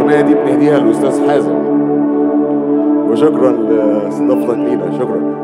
الأغنية دي بنهديها للأستاذ حازم وشكرا لاستضافتك لينا شكرا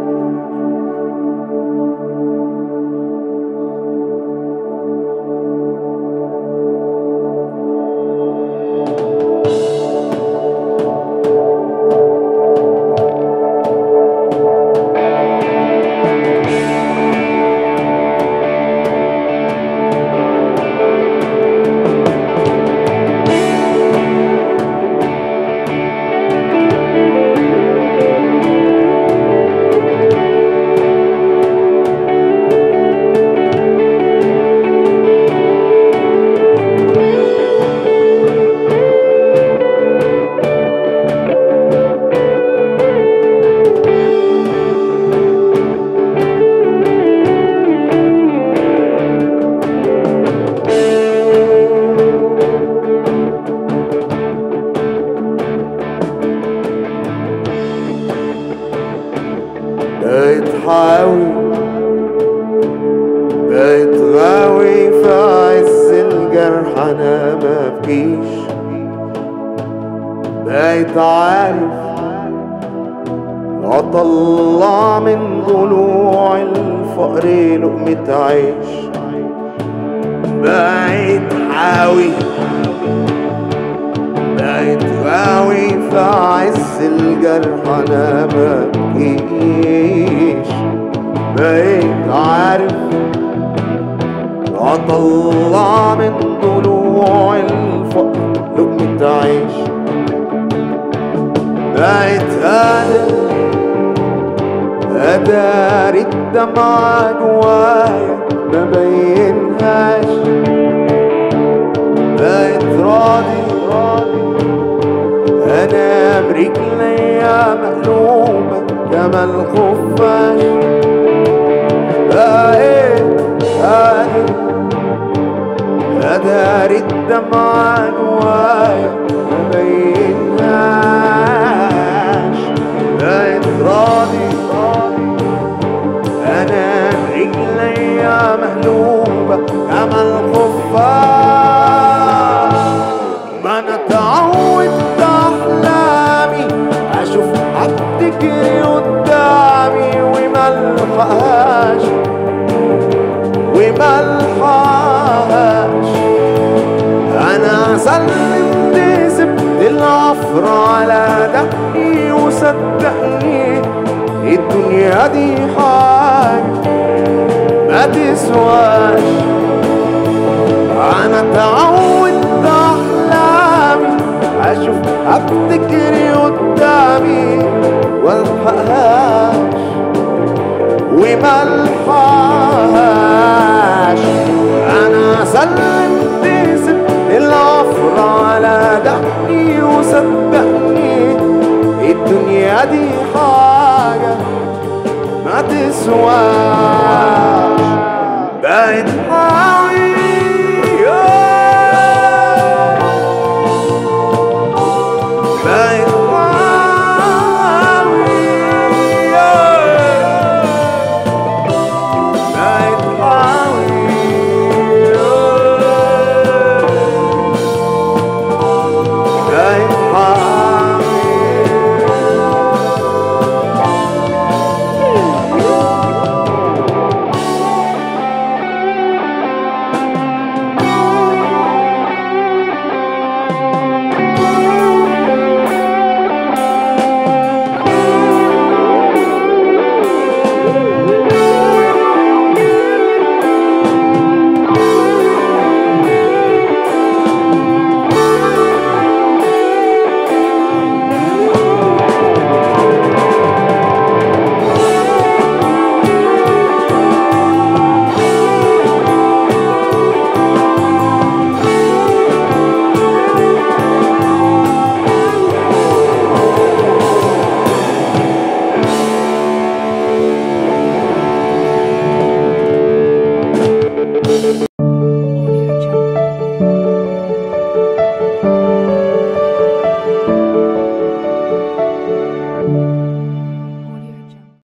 بقيت حاوي بقيت غاوي في عز الجرح انا مبكيش بقيت عارف اطلع من ضلوع الفقر لقمة عيش بقيت حاوي بقيت غاوي في عز الجرح انا مبكيش بقيت عارف اطلع من ضلوع الفقر لقمة عيش بقيت قادر اداري الدمعة جوايا ما بينهاش بقيت راضي راضي انا برجليا مقلوبة كما الخفاش بقيت قادر اداري الدمعة جوايا ما بينهاش بقيت راضي انا برجليا مقلوبة كما الخفاش ما انا اتعودت احلامي اشوف حد تجري قدامي وملحقهاش وملحقهاش انا سلمت سبت العفر على دقي وصدقني الدنيا دي حاجة ما تسواش انا اتعودت احلامي اشوف ابتكري قدامي والحقهاش وملحقهاش انا سلمت سبت العفر على دقي وصدقني الدنيا دي حاجة ما تسواش بقت